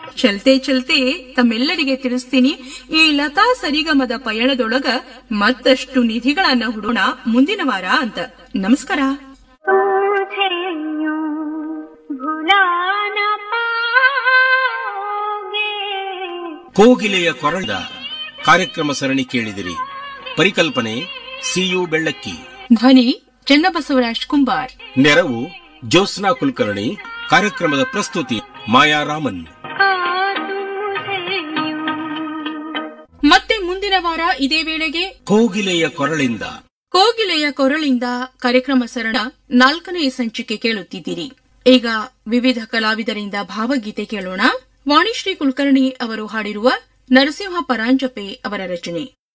ಚಲ್ತೆ ಚಲ್ತೆ ತಮ್ಮೆಲ್ಲರಿಗೆ ತಿಳಿಸ್ತೀನಿ ಈ ಲತಾ ಸರಿಗಮದ ಪಯಣದೊಳಗ ಮತ್ತಷ್ಟು ನಿಧಿಗಳನ್ನ ಹುಡೋಣ ಮುಂದಿನ ವಾರ ಅಂತ ನಮಸ್ಕಾರ तुझे यूं भुला न पाओगे ಕೋಗಿಲೆಯ ಕೊರಳದ ಕಾರ್ಯಕ್ರಮ ಸರಣಿ ಕೇಳಿದಿರಿ ಪರಿಕಲ್ಪನೆ ಸಿಯು ಬೆಳ್ಳಕ್ಕಿ ಧ್ವನಿ ಚನ್ನಬಸವರಾಜ್ ಕುಂಬಾರ್ ನೆರವು ಜ್ಯೋತ್ಸ್ನಾ ಕುಲಕರ್ಣಿ ಕಾರ್ಯಕ್ರಮದ ಪ್ರಸ್ತುತಿ ಮಾಯಾ ರಾಮನ್ आ तुझे यूं ಮತ್ತೆ ಮುಂದಿನ ವಾರ ಇದೇ ವೇಳೆಗೆ ಕೋಗಿಲೆಯ ಕೊರಳಿಂದ ಕೋಗಿಲೆಯ ಕೊರಳಿಂದ ಕಾರ್ಯಕ್ರಮ ಸರಣ ನಾಲ್ಕನೇ ಸಂಚಿಕೆ ಕೇಳುತ್ತಿದ್ದೀರಿ ಈಗ ವಿವಿಧ ಕಲಾವಿದರಿಂದ ಭಾವಗೀತೆ ಕೇಳೋಣ ವಾಣಿಶ್ರೀ ಕುಲಕರ್ಣಿ ಅವರು ಹಾಡಿರುವ ನರಸಿಂಹ ಪರಾಂಜಪೆ ಅವರ ರಚನೆ